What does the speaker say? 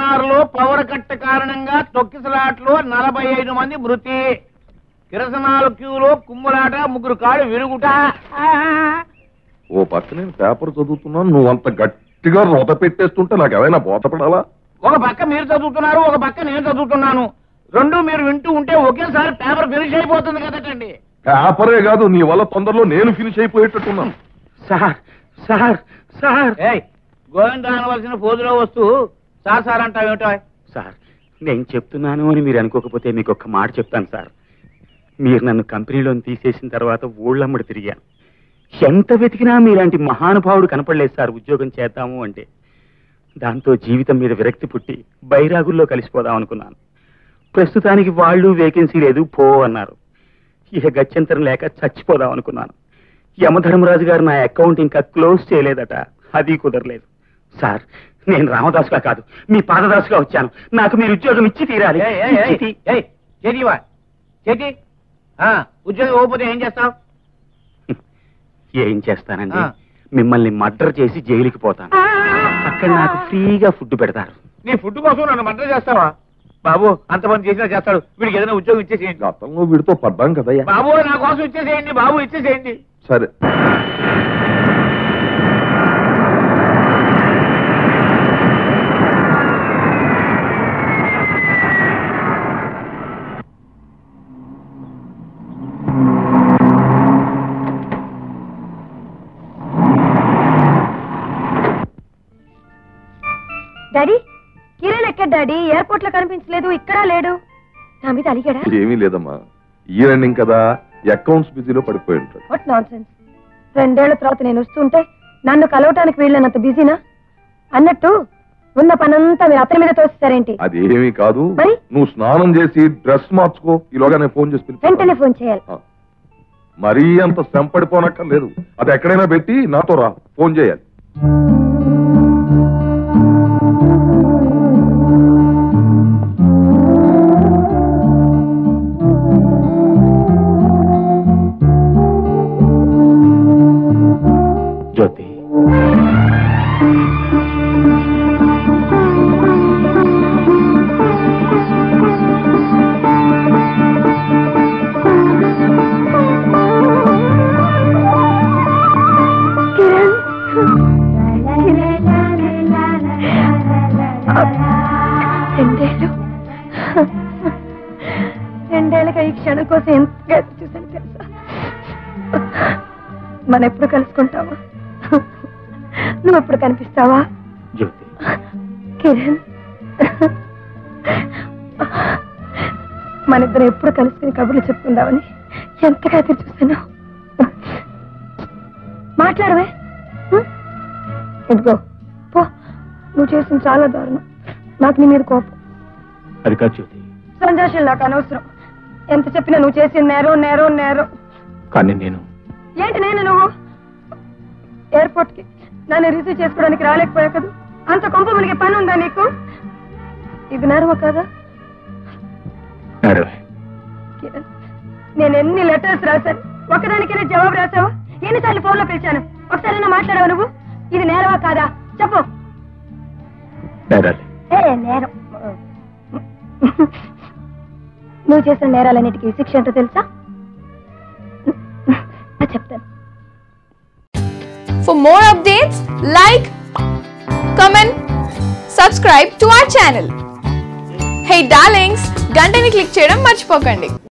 బీహార్లో power cut కారణంగా తొక్కిసలాట్లో నలభై ఐదు మంది మృతి కిరసనాల క్యూలో కుమ్ములాట ముగ్గురు కాళ్ళు విరుగుట ఓ పక్క నేను పేపర్ చదువుతున్నాను నువ్వు అంత గట్టిగా రోత పెట్టేస్తుంటే నాకు ఏమైనా బోధపడాలా ఒక పక్క మీరు చదువుతున్నారు ఒక పక్క నేను చదువుతున్నాను రెండు మీరు వింటూ ఉంటే ఒకేసారి పేపర్ ఫినిష్ అయిపోతుంది కదటండి పేపరే కాదు నీ వల్ల తొందరలో నేను ఫినిష్ అయిపోయేటట్టున్నాను సార్ సార్ సార్ ఏయ్ గోవింద అనవలసిన పోజులో వస్తూ సార్ సార్ అంటావేమిటో సార్ నేను చెప్తున్నాను అని మీరు అనుకోకపోతే మీకు ఒక్క మాట చెప్తాను సార్ మీరు నన్ను కంపెనీలో తీసేసిన తర్వాత ఊళ్ళమ్మడి తిరిగాను ఎంత వెతికినా మీలాంటి మహానుభావుడు కనపడలేదు సార్ ఉద్యోగం చేద్దాము అంటే దాంతో జీవితం మీద విరక్తి పుట్టి బైరాగుల్లో కలిసిపోదాం అనుకున్నాను ప్రస్తుతానికి వాళ్ళు వేకెన్సీ లేదు పో అన్నారు ఇక గత్యంతరం లేక చచ్చిపోదాం అనుకున్నాను యమధర్మరాజు గారు నా అకౌంట్ ఇంకా క్లోజ్ చేయలేదట అది కుదరలేదు సార్ నేను రామదాసుగా కాదు మీ పాదదాసుగా వచ్చాను నాకు మీరు ఉద్యోగం ఇచ్చి తీరాలి ఏయ్, ఏయ్, ఏయ్, ఇచ్చి తీ- ఏయ్, చేతివా చేతి ఆ, ఉద్యోగం ఇవ్వకపోతే ఏం చేస్తావు ఏం చేస్తానండి ఆ. మిమ్మల్ని మర్డర్ చేసి జైలుకి పోతాను అక్కడ నాకు ఫ్రీగా ఫుడ్ పెడతారు నీ ఫుడ్ కోసం నన్ను మంట చేస్తావా బాబు అంతమంది చేసినా చేస్తాడు వీడికి ఏదైనా ఉద్యోగం ఇచ్చేసేయండి గతంలో వీడితో పడ్డాం కదయ్యా బాబు నా కోసం ఇచ్చేసేయండి బాబు ఇచ్చేసేయండి సరే డాడీ కిరణ్ ఎక్కడ డాడీ ఎయిర్పోర్ట్ లో కనిపించలేదు ఇక్కడ లేడు నా మీద అలిగాడా ఏమీ లేదమ్మా ఈ రన్నింగ్ కదా అకౌంట్స్ బిజీలో పడిపోయి ఉంటాడు వాట్ నాన్ సెన్స్ రెండేళ్ల తర్వాత నేను వస్తుంటే నన్ను కలవటానికి వీళ్ళనంత బిజీనా అన్నట్టు ఉన్న పనంతా మీరు అతని మీద తోస్తారేంటి అది ఏమీ కాదు మరి? నువ్వు స్నానం చేసి డ్రెస్ మార్చుకో ఈలోగా నేను ఫోన్ చేసి పిలుస్తాను. వెంటనే ఫోన్ చేయాలి ఆ. మరీ అంత శ్రమ పడిపోనక్కర్లేదు అది ఎక్కడైనా పెట్టి నాతో రా ఫోన్ చేయాలి జ్యోతి కిరణ్ రెండేళ్ళు రెండేళ్ళగా ఈ క్షణం కోసం ఎంతగా ఎదురు చూశాను తెలుసా మనం ఎప్పుడు కలుసుకుంటావా నువ్వు ఎప్పుడు కనిపిస్తావా జ్యోతి కిరణ్ మన ఇద్దరం ఎప్పుడు కలుసుకుని కబుర్లు చెప్పుకుందామని ఎంతగా ఎదురు చూశాను మాట్లాడవే హ్మ్? ఇదిగో పో నువ్వు చేసిన చాలా దారుణం నాకు నీ మీద కోపం అది కాదు జ్యోతి సంజాషులు నాకు అనవసరం ఎంత చెప్పినా నువ్వు చేసిన నేరం నేరం నేరం కానీ నేను ఏంటి నేను నువ్వు ఎయిర్పోర్ట్ కి నన్ను రిసీవ్ చేసుకోవడానికి రాలేకపోయా కదా అంత కొంప మనకి పని ఉందా నీకు ఇది నేరమా కదా నడవే కిరణ్, నేను ఎన్ని లెటర్స్ రాశాను ఒకదానికైనా జవాబు రాసావా ఎన్నిసార్లు ఫోన్ లో పిలిచాను ఒకసారైనా మాట్లాడావా నువ్వు ఇది నేరమా కాదా చెప్పు నేరాలి ఏ నేరం నువ్వు చేసిన నేరాలన్నిటికీ శిక్ష ఏంటో తెలుసా చెప్తాను For more updates, like, comment, subscribe to our channel. Hey darlings, గంటని click చేయడం మర్చిపోకండి